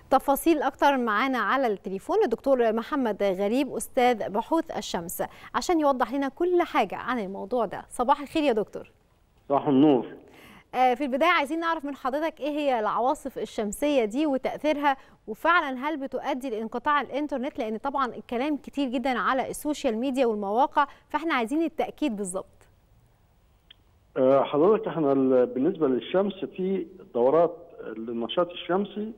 تفاصيل اكتر معانا على التليفون الدكتور محمد غريب استاذ بحوث الشمس عشان يوضح لنا كل حاجه عن الموضوع ده صباح الخير يا دكتور صباح النور في البدايه عايزين نعرف من حضرتك ايه هي العواصف الشمسيه دي وتاثيرها وفعلا هل بتؤدي لانقطاع الانترنت لان طبعا الكلام كتير جدا على السوشيال ميديا والمواقع فاحنا عايزين التاكيد بالظبط حضرتك احنا بالنسبه للشمس في دورات النشاط الشمسي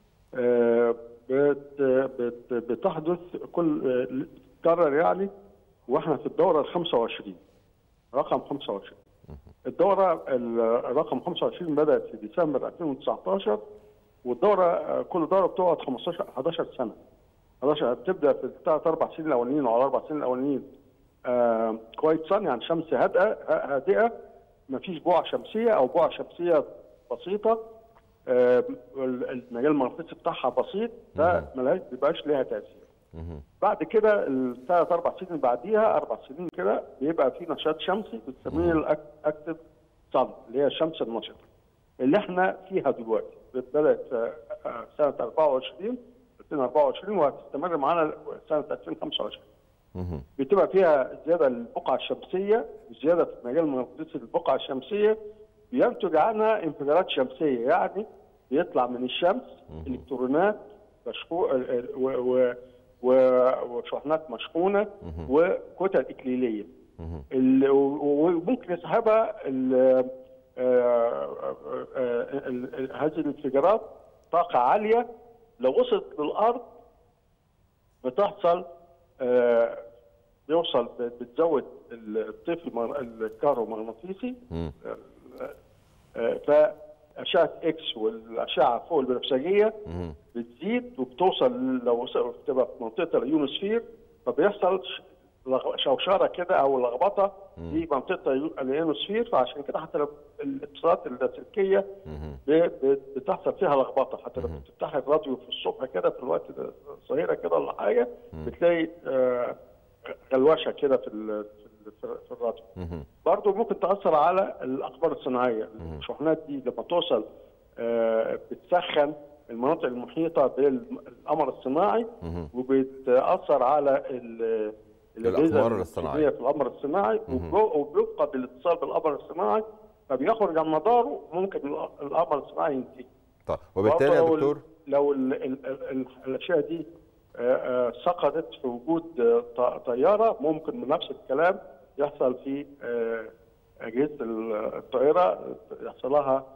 بت بت بتحدث كل تكرر يعني واحنا في الدوره ال 25 رقم 25 الدوره الرقم 25 بدات في ديسمبر 2019 والدوره كل دوره بتقعد 15 11 سنه 11 بتبدا في الثلاث اربع سنين الاولانيين او الاربع سنين الاولانيين آه كويس صن يعني شمس هادئه هادئه ما فيش بقع شمسيه او بقع شمسيه بسيطه آه المجال المغناطيسي بتاعها بسيط ده ما بيبقاش ليها تاثير. بعد كده الثلاث اربع سنين بعديها اربع سنين كده بيبقى في نشاط شمسي بنسميه الاكتف صن اللي هي الشمس النشطه اللي احنا فيها دلوقتي بدات سنه 24 2024 وهتستمر معانا سنه 2025 بتبقى فيها زياده للبقعه الشمسيه زياده في المجال المغناطيسي للبقعه الشمسيه بينتج عنها انفجارات شمسيه يعني بيطلع من الشمس الكترونات وشحنات مشحونه وكتل اكليليه وممكن يسحبها هذه الانفجارات طاقه عاليه لو وصلت للارض بتحصل بيوصل بتزود الطيف الكهرومغناطيسي فاشعه اكس والاشعه فوق البنفسجيه بتزيد وبتوصل لو بتبقى في منطقه اليونوسفير فبيحصل شوشره كده او لخبطه في منطقه اليونوسفير فعشان كده حتى الاتصالات اللاسلكيه بتحصل فيها لخبطه حتى لما بتفتحي الراديو في الصبح كده في الوقت الظهيره كده ولا حاجه بتلاقي غلوشه كده في في الراديو برضه ممكن تاثر على الاقمار الصناعيه الشحنات دي لما توصل بتسخن المناطق المحيطه بالقمر الصناعي وبتاثر على الاقمار الصناعيه في القمر الصناعي وبيفقد الاتصال بالقمر الصناعي فبيخرج عن مداره ممكن القمر الصناعي ينتهي طيب وبالتالي يا دكتور لو الاشياء دي سقطت في وجود طياره ممكن بنفس الكلام يحصل في اجهزه الطائره يحصل لها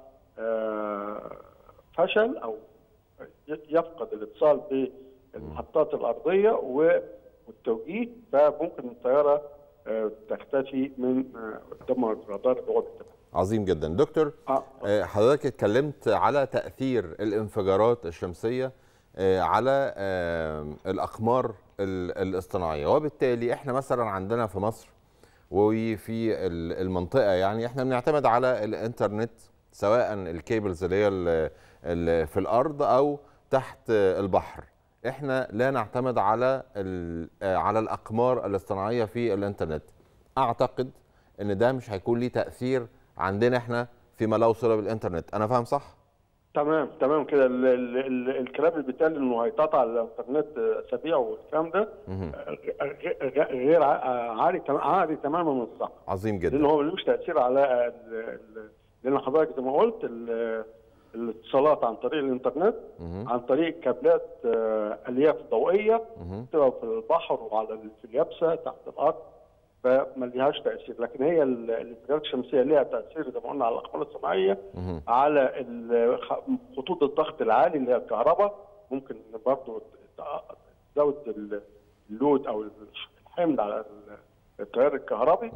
فشل او يفقد الاتصال بالمحطات الارضيه والتوجيه فممكن الطياره تختفي من قدام الرادار اللي هو عظيم جدا دكتور آه. حضرتك اتكلمت على تاثير الانفجارات الشمسيه على الاقمار الاصطناعيه وبالتالي احنا مثلا عندنا في مصر وفي المنطقه يعني احنا بنعتمد على الانترنت سواء الكيبلز اللي هي في الارض او تحت البحر احنا لا نعتمد على على الاقمار الاصطناعيه في الانترنت اعتقد ان ده مش هيكون ليه تاثير عندنا احنا فيما لا صله بالانترنت انا فاهم صح تمام تمام كده الكلام اللي بيتقال انه هيتقطع الانترنت اسابيع والكلام ده غير عالي عالي تماما من الصح عظيم جدا لان هو ملوش تاثير على لان حضرتك زي ما قلت الاتصالات عن طريق الانترنت عن طريق كابلات الياف ضوئيه بتبقى في البحر وعلى في اليابسه تحت الارض فما لهاش تاثير لكن هي الانفجارات الشمسيه ليها تاثير زي ما قلنا على الاقمار الصناعيه على خطوط الضغط العالي اللي هي الكهرباء ممكن برضه تزود اللود او الحمل على التيار الكهربي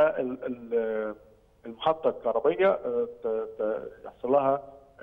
فالمحطه الكهربيه يحصل لها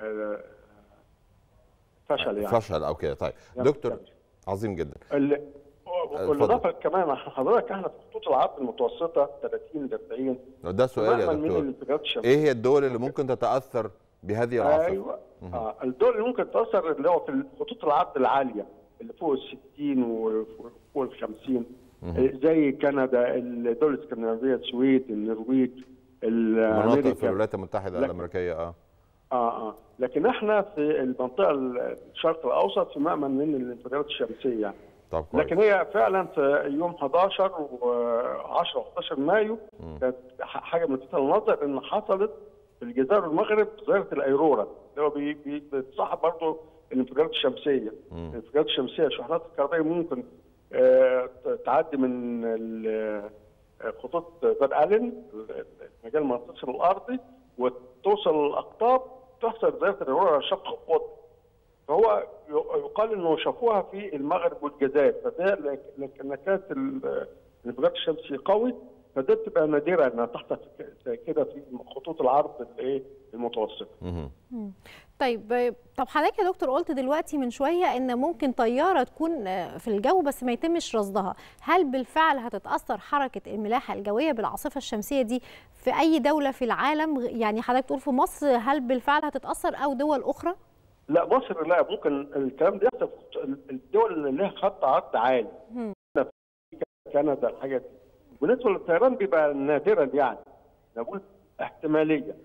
فشل يعني فشل او كده طيب دكتور عظيم جدا بالاضافه كمان حضرتك احنا في خطوط العرض المتوسطه 30 ل 40 ده سؤال يا دكتور ايه هي الدول اللي ممكن تتاثر بهذه العاصفه؟ ايوه آه الدول اللي ممكن تتاثر اللي هو في خطوط العرض العاليه اللي فوق ال 60 وفوق ال 50 زي كندا الدول الاسكندنافيه السويد النرويج مناطق في الولايات المتحده الامريكيه اه اه اه لكن احنا في المنطقه الشرق الاوسط في مأمن من الانفجارات الشمسيه يعني. طب كويس. لكن هي فعلا في يوم 11 و10 و11 مايو كانت حاجه ملفتة للنظر ان حصلت في الجزائر والمغرب ظاهره الايرورا اللي هو بي- بي- بتصاحب برضه الانفجارات الشمسيه. الانفجارات الشمسيه الشحنات الكهربائيه ممكن آه، تعدي من ال- آه، خطوط فان الين المجال المغناطيسي الارضي وتوصل للاقطاب تحصل ظاهره الايرورا شق قطب. فهو ي- يقال انه شافوها في المغرب والجزائر فده لك- لكن كانت ال- الانفجار الشمسي قوي فده بتبقى نادره انها تحصل زي كده في خطوط العرض الايه المتوسطه. مهم. طيب آه، طب حضرتك يا دكتور قلت دلوقتي من شويه ان ممكن طياره تكون آه، في الجو بس ما يتمش رصدها هل بالفعل هتتاثر حركه الملاحه الجويه بالعاصفه الشمسيه دي في اي دوله في العالم غ- يعني حضرتك تقول في مصر هل بالفعل هتتاثر او دول اخرى لا مصر لا ممكن الكلام ده يحصل في الدول اللي لها خط عرض عالي. مم. كندا الحاجات دي. بالنسبه للطيران بيبقى نادرا يعني نقول احتماليه.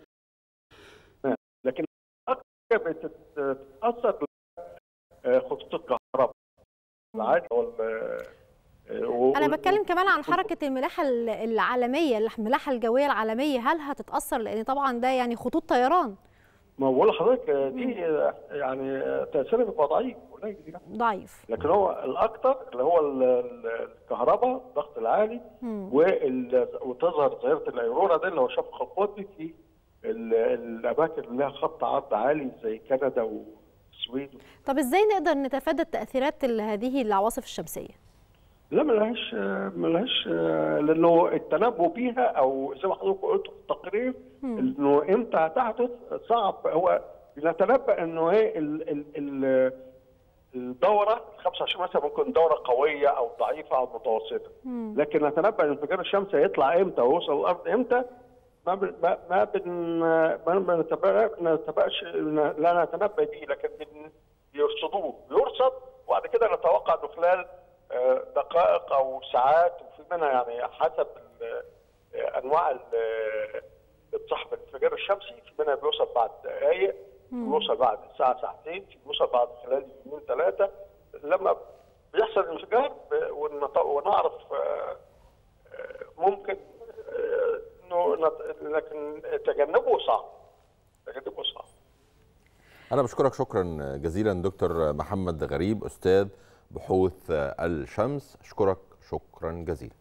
لكن اكثر بتتاثر آه، خطوط الكهرباء العادي وال و- انا و- بتكلم كمان عن حركه الملاحه ال- العالميه الملاحه الجويه العالميه هل هتتاثر لان طبعا ده يعني خطوط طيران ما بقول لحضرتك آه، دي آه، يعني آه، تاثيرها بيبقى ضعيف قليل يعني ضعيف لكن هو الاكثر اللي هو ال- ال- الكهرباء الضغط العالي مم. وال- وتظهر ظاهره الايرورا ده اللي هو شفق القطبي في ال- الاماكن اللي لها خط عرض عالي زي كندا والسويد طب ازاي نقدر نتفادى التاثيرات ال- هذه العواصف الشمسيه لا ملهاش ملهاش لانه التنبؤ بيها او زي ما حضرتك قلت في التقرير انه امتى هتحدث صعب هو نتنبأ انه ايه ال- ال- ال- الدوره 25 مثلا ممكن دوره قويه او ضعيفه او متوسطه لكن نتنبأ ان الانفجار الشمسي هيطلع امتى ويوصل الارض امتى ما بن ما ما بن ما بنتبع- نتبقاش لا نتنبأ به لكن بن- بيرصدوه بيرصد وبعد كده نتوقع انه خلال آه، دقائق او ساعات وفي منها يعني حسب ال- آه، انواع ال- اللي بتصاحب الانفجار الشمسي في منها بيوصل بعد دقائق بيوصل بعد ساعه ساعتين في بيوصل بعد خلال يومين ثلاثه لما بيحصل انفجار ب- ونط- ونعرف آه، آه، ممكن آه، انه نت- لكن تجنبه صعب تجنبه صعب أنا بشكرك شكرا جزيلا دكتور محمد غريب أستاذ بحوث الشمس أشكرك شكرا جزيلا